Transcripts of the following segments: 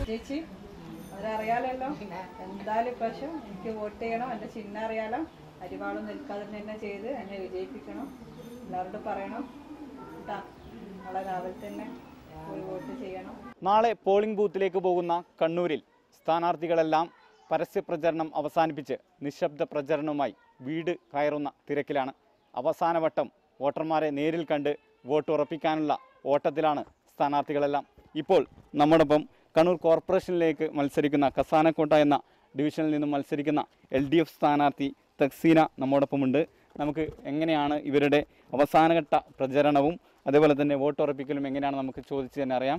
ചേച്ചി അവരറിയാലല്ലോ എന്തായാലും ഇപ്രാവശ്യം എനിക്ക് വോട്ട് ചെയ്യണം എൻ്റെ ചിഹ്നം അറിയാലോ അരിവാളും നിൽക്കാതെ തന്നെ ചെയ്ത് എന്നെ വിജയിപ്പിക്കണം എല്ലാവരോടും പറയണം കേട്ടാ നാളെ രാവിലെ തന്നെ പോയി വോട്ട് ചെയ്യണം നാളെ പോളിംഗ് ബൂത്തിലേക്ക് പോകുന്ന കണ്ണൂരിൽ സ്ഥാനാർത്ഥികളെല്ലാം പരസ്യപ്രചരണം അവസാനിപ്പിച്ച് നിശബ്ദ പ്രചരണവുമായി വീട് കയറുന്ന തിരക്കിലാണ് അവസാനവട്ടം വോട്ടർമാരെ നേരിൽ കണ്ട് വോട്ട് ഉറപ്പിക്കാനുള്ള ഓട്ടത്തിലാണ് സ്ഥാനാർത്ഥികളെല്ലാം ഇപ്പോൾ നമ്മോടൊപ്പം കണ്ണൂർ കോർപ്പറേഷനിലേക്ക് മത്സരിക്കുന്ന കസാനക്കോട്ട എന്ന ഡിവിഷനിൽ നിന്നും മത്സരിക്കുന്ന എൽ ഡി എഫ് സ്ഥാനാർത്ഥി തക്സീന നമ്മോടൊപ്പമുണ്ട് നമുക്ക് എങ്ങനെയാണ് ഇവരുടെ അവസാനഘട്ട പ്രചരണവും അതേപോലെ തന്നെ വോട്ട് ഉറപ്പിക്കലും എങ്ങനെയാണ് നമുക്ക് ചോദിച്ച് തന്നെ അറിയാം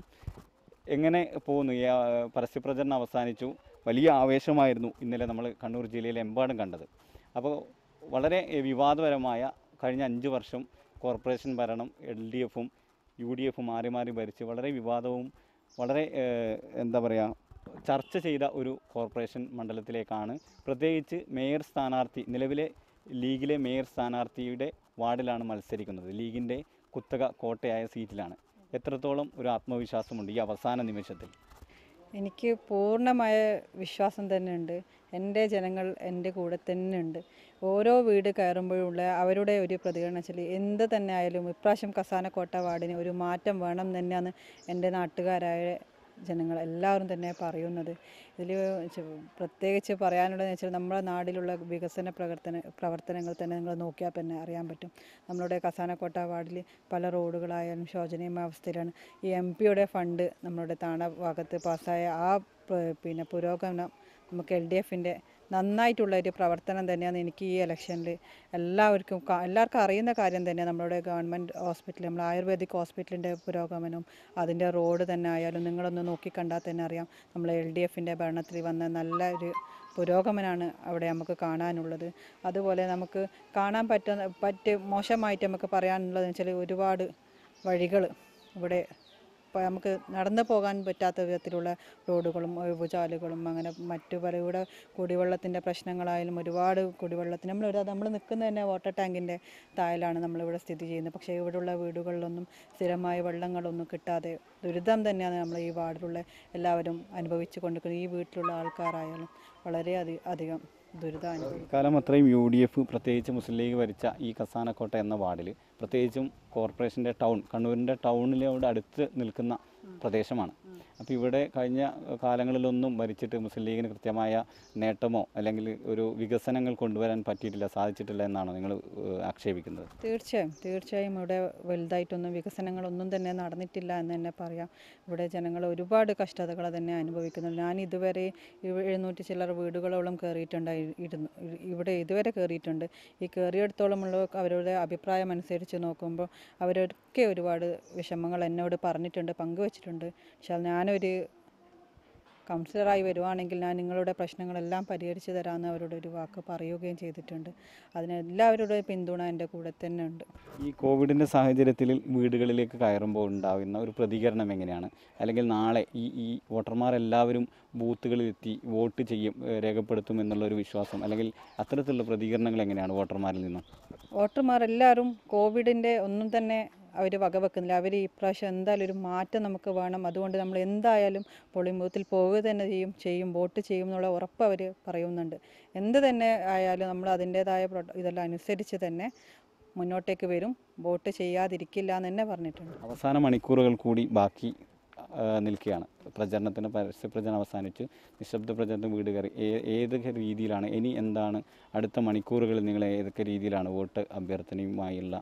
എങ്ങനെ പോകുന്നു ഈ ആ, പരസ്യപ്രചരണം അവസാനിച്ചു വലിയ ആവേശമായിരുന്നു ഇന്നലെ നമ്മൾ കണ്ണൂർ ജില്ലയിൽ എമ്പാടും കണ്ടത് അപ്പോൾ വളരെ ഏ, വിവാദപരമായ കഴിഞ്ഞ അഞ്ച് വർഷം കോർപ്പറേഷൻ ഭരണം എൽ ഡി എഫും യു ഡി എഫും മാറി മാറി ഭരിച്ച് വളരെ വിവാദവും വളരെ ഏ, എന്താ പറയുക ചർച്ച ചെയ്ത ഒരു കോർപ്പറേഷൻ മണ്ഡലത്തിലേക്കാണ് പ്രത്യേകിച്ച് മേയർ സ്ഥാനാർത്ഥി നിലവിലെ ലീഗിലെ മേയർ സ്ഥാനാർത്ഥിയുടെ വാർഡിലാണ് മത്സരിക്കുന്നത് ലീഗിൻ്റെ കുത്തക കോട്ടയായ സീറ്റിലാണ് എത്രത്തോളം ഒരു ആത്മവിശ്വാസമുണ്ട് ഈ അവസാന നിമിഷത്തിൽ എനിക്ക് പൂർണ്ണമായ വിശ്വാസം തന്നെയുണ്ട് എൻ്റെ ജനങ്ങൾ എൻ്റെ കൂടെ തന്നെയുണ്ട് ഓരോ വീട് കയറുമ്പോഴുള്ള അവരുടെ ഒരു പ്രതികരണം വെച്ചാൽ എന്ത് തന്നെ ആയാലും ഇപ്രാവശ്യം കസാനക്കോട്ട വാർഡിന് ഒരു മാറ്റം വേണം തന്നെയാണ് എൻ്റെ നാട്ടുകാരായ ജനങ്ങൾ എല്ലാവരും തന്നെ പറയുന്നത് ഇതിൽ പ്രത്യേകിച്ച് പറയാനുള്ളതെന്ന് വെച്ചാൽ നമ്മുടെ നാടിലുള്ള വികസന പ്രവർത്തന പ്രവർത്തനങ്ങൾ തന്നെ നിങ്ങൾ നോക്കിയാൽ തന്നെ അറിയാൻ പറ്റും നമ്മളുടെ കസാനക്കോട്ട വാർഡിൽ പല റോഡുകളായാലും ശോചനീയമായ അവസ്ഥയിലാണ് ഈ എം പിയുടെ ഫണ്ട് നമ്മളുടെ താണ ഭാഗത്ത് പാസ്സായ ആ പ- പിന്നെ പുരോഗമനം നമുക്ക് എൽ ഡി എഫിൻ്റെ നന്നായിട്ടുള്ള ഒരു പ്രവർത്തനം തന്നെയാണ് എനിക്ക് ഈ ഇലക്ഷനിൽ എല്ലാവർക്കും കാ- എല്ലാവർക്കും അറിയുന്ന കാര്യം തന്നെ നമ്മളുടെ ഗവൺമെൻറ് ഹോസ്പിറ്റൽ നമ്മൾ ആയുർവേദിക് ഹോസ്പിറ്റലിൻ്റെ പുരോഗമനവും അതിൻ്റെ റോഡ് തന്നെ ആയാലും നിങ്ങളൊന്ന് നോക്കി കണ്ടാൽ തന്നെ അറിയാം നമ്മൾ എൽ ഡി എഫിൻ്റെ ഭരണത്തിൽ വന്ന നല്ല ഒരു പുരോഗമനമാണ് അവിടെ നമുക്ക് കാണാനുള്ളത് അതുപോലെ നമുക്ക് കാണാൻ പറ്റുന്ന പറ്റ് മോശമായിട്ട് നമുക്ക് പറയാനുള്ളതെന്ന് വെച്ചാൽ ഒരുപാട് വഴികൾ ഇവിടെ ഇപ്പോൾ നമുക്ക് നടന്നു പോകാൻ പറ്റാത്ത വിധത്തിലുള്ള റോഡുകളും ഒഴിവുചാലുകളും അങ്ങനെ മറ്റു പല ഇവിടെ കുടിവെള്ളത്തിൻ്റെ പ്രശ്നങ്ങളായാലും ഒരുപാട് കുടിവെള്ളത്തിന് നമ്മൾ നമ്മൾ നിൽക്കുന്ന തന്നെ വാട്ടർ ടാങ്കിൻ്റെ താഴിലാണ് നമ്മളിവിടെ സ്ഥിതി ചെയ്യുന്നത് പക്ഷേ ഇവിടെയുള്ള വീടുകളിലൊന്നും സ്ഥിരമായ വെള്ളങ്ങളൊന്നും കിട്ടാതെ ദുരിതം തന്നെയാണ് നമ്മൾ ഈ വാർഡിലുള്ള എല്ലാവരും അനുഭവിച്ചു കൊണ്ടിരിക്കുന്നത് ഈ വീട്ടിലുള്ള ആൾക്കാരായാലും വളരെ അധി അധികം ദുരിതം അനുഭവിക്കും കാലം അത്രയും യു ഡി എഫ് പ്രത്യേകിച്ച് മുസ്ലിം ലീഗ് ഭരിച്ച ഈ കസാനക്കോട്ട എന്ന വാർഡിൽ പ്രത്യേകിച്ചും കോർപ്പറേഷൻ്റെ ടൗൺ കണ്ണൂരിൻ്റെ ടൗണിലോട് അടുത്ത് നിൽക്കുന്ന പ്രദേശമാണ് അപ്പോൾ ഇവിടെ കഴിഞ്ഞ കാലങ്ങളിലൊന്നും ഭരിച്ചിട്ട് മുസ്ലിം ലീഗിന് കൃത്യമായ നേട്ടമോ അല്ലെങ്കിൽ ഒരു വികസനങ്ങൾ കൊണ്ടുവരാൻ പറ്റിയിട്ടില്ല സാധിച്ചിട്ടില്ല എന്നാണോ നിങ്ങൾ ഏഹ്, ആക്ഷേപിക്കുന്നത് തീർച്ചയായും തീർച്ചയായും ഇവിടെ വലുതായിട്ടൊന്നും വികസനങ്ങളൊന്നും തന്നെ നടന്നിട്ടില്ല എന്ന് തന്നെ പറയാം ഇവിടെ ജനങ്ങൾ ഒരുപാട് കഷ്ടതകൾ തന്നെ അനുഭവിക്കുന്നുണ്ട് ഞാൻ ഇതുവരെ ഇവ- എഴുന്നൂറ്റി ചില്ലറ വീടുകളോളം കയറിയിട്ടുണ്ടായി ഇരുന്നു ഇവിടെ ഇതുവരെ കയറിയിട്ടുണ്ട് ഈ കയറിയിടത്തോളമുള്ള അവരുടെ അഭിപ്രായം അനുസരിച്ച് നോക്കുമ്പോൾ അവരൊക്കെ ഒരുപാട് വിഷമങ്ങൾ എന്നോട് പറഞ്ഞിട്ടുണ്ട് പങ്കുവച്ചിട്ടുണ്ട് പക്ഷേ ഞാനൊരു കൗൺസിലറായി വരുവാണെങ്കിൽ ഞാൻ നിങ്ങളുടെ പ്രശ്നങ്ങളെല്ലാം പരിഹരിച്ചു തരാമെന്ന് അവരോട് ഒരു വാക്ക് പറയുകയും ചെയ്തിട്ടുണ്ട് അതിന് എല്ലാവരുടെ പിന്തുണ എൻ്റെ കൂടെ തന്നെ ഉണ്ട് ഈ കോവിഡിൻ്റെ സാഹചര്യത്തിൽ വീടുകളിലേക്ക് കയറുമ്പോൾ ഉണ്ടാകുന്ന ഒരു പ്രതികരണം എങ്ങനെയാണ് അല്ലെങ്കിൽ നാളെ ഈ ഈ വോട്ടർമാരെല്ലാവരും ബൂത്തുകളിലെത്തി വോട്ട് ചെയ്യും ഏഹ്, രേഖപ്പെടുത്തും എന്നുള്ളൊരു വിശ്വാസം അല്ലെങ്കിൽ അത്തരത്തിലുള്ള പ്രതികരണങ്ങൾ എങ്ങനെയാണ് വോട്ടർമാരിൽ നിന്നും വോട്ടർമാരെല്ലാവരും കോവിഡിൻ്റെ ഒന്നും തന്നെ അവർ വകവെക്കുന്നില്ല അവർ ഇപ്രാവശ്യം എന്തായാലും ഒരു മാറ്റം നമുക്ക് വേണം അതുകൊണ്ട് നമ്മൾ എന്തായാലും പോളിംഗ് ബൂത്തിൽ പോവുക തന്നെ ചെയ്യും ചെയ്യും വോട്ട് ചെയ്യും എന്നുള്ള ഉറപ്പ് അവർ പറയുന്നുണ്ട് എന്ത് തന്നെ ആയാലും നമ്മൾ അതിൻ്റേതായ പ്രൊട്ട- ഇതെല്ലാം അനുസരിച്ച് തന്നെ മുന്നോട്ടേക്ക് വരും വോട്ട് ചെയ്യാതിരിക്കില്ല എന്ന് തന്നെ പറഞ്ഞിട്ടുണ്ട് അവസാന മണിക്കൂറുകൾ കൂടി ബാക്കി ആ, നിൽക്കുകയാണ് പ്രചരണത്തിന് പരസ്യ പ്രചരണം അവസാനിച്ച് നിശബ്ദ പ്രചരണത്തിന് വീട് കയറി ഏ- ഏതൊക്കെ രീതിയിലാണ് ഇനി എന്താണ് അടുത്ത മണിക്കൂറുകളിൽ നിങ്ങൾ ഏതൊക്കെ രീതിയിലാണ് വോട്ട് അഭ്യർത്ഥനയുമായുള്ള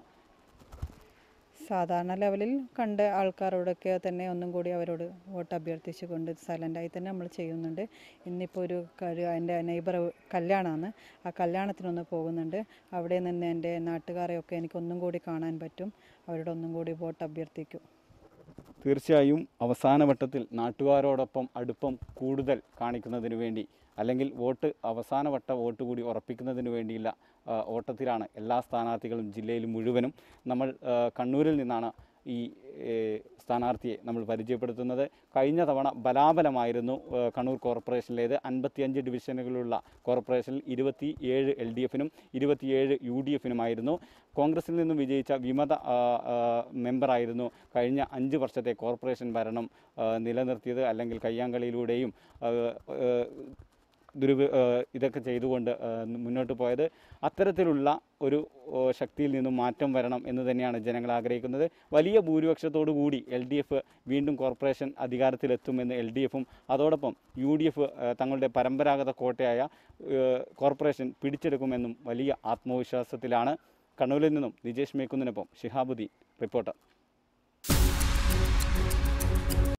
സാധാരണ ലെവലിൽ കണ്ട ആൾക്കാരോടൊക്കെ തന്നെ ഒന്നും കൂടി അവരോട് വോട്ട് അഭ്യർത്ഥിച്ചുകൊണ്ട് സൈലൻ്റായി തന്നെ നമ്മൾ ചെയ്യുന്നുണ്ട് ഇന്നിപ്പോൾ ഒരു ഒരു എൻ്റെ നെയ്ബർ കല്യാണമാണ് ആ കല്യാണത്തിനൊന്ന് പോകുന്നുണ്ട് അവിടെ നിന്ന് എൻ്റെ നാട്ടുകാരെയൊക്കെ എനിക്കൊന്നും കൂടി കാണാൻ പറ്റും അവരോട് ഒന്നും കൂടി വോട്ട് അഭ്യർത്ഥിക്കും തീർച്ചയായും അവസാന വട്ടത്തിൽ നാട്ടുകാരോടൊപ്പം അടുപ്പം കൂടുതൽ കാണിക്കുന്നതിന് വേണ്ടി അല്ലെങ്കിൽ വോട്ട് അവസാന വട്ട വോട്ട് കൂടി ഉറപ്പിക്കുന്നതിന് വേണ്ടിയുള്ള ആ, ഓട്ടത്തിലാണ് എല്ലാ സ്ഥാനാർത്ഥികളും ജില്ലയിൽ മുഴുവനും നമ്മൾ ആ, കണ്ണൂരിൽ നിന്നാണ് ഈ ഏഹ്, സ്ഥാനാർത്ഥിയെ നമ്മൾ പരിചയപ്പെടുത്തുന്നത് കഴിഞ്ഞ തവണ ബലാബലമായിരുന്നു ഏഹ്, കണ്ണൂർ കോർപ്പറേഷനിലേത് അൻപത്തിയഞ്ച് ഡിവിഷനുകളുള്ള കോർപ്പറേഷനിൽ ഇരുപത്തി ഏഴ് എൽ ഡി എഫിനും ഇരുപത്തിയേഴ് യു ഡി എഫിനുമായിരുന്നു കോൺഗ്രസിൽ നിന്നും വിജയിച്ച വിമത ആ, ആ, മെമ്പറായിരുന്നു കഴിഞ്ഞ അഞ്ച് വർഷത്തെ കോർപ്പറേഷൻ ഭരണം ആ, നിലനിർത്തിയത് അല്ലെങ്കിൽ കയ്യാങ്കളിയിലൂടെയും ആ, ആ, ദുരുപ ആ, ഇതൊക്കെ ചെയ്തുകൊണ്ട് ആ, മുന്നോട്ട് പോയത് അത്തരത്തിലുള്ള ഒരു ഓ, ശക്തിയിൽ നിന്നും മാറ്റം വരണം എന്ന് തന്നെയാണ് ജനങ്ങൾ ആഗ്രഹിക്കുന്നത് വലിയ ഭൂരിപക്ഷത്തോടു കൂടി എൽ ഡി എഫ് വീണ്ടും കോർപ്പറേഷൻ അധികാരത്തിലെത്തുമെന്ന് എൽ ഡി എഫും അതോടൊപ്പം യു ഡി എഫ് തങ്ങളുടെ പരമ്പരാഗത കോട്ടയായ ഏഹ്, കോർപ്പറേഷൻ പിടിച്ചെടുക്കുമെന്നും വലിയ ആത്മവിശ്വാസത്തിലാണ് കണ്ണൂരിൽ നിന്നും നിജേഷ് മേക്കുന്നിനൊപ്പം ഷിഹാബുദ്ദീൻ റിപ്പോർട്ടർ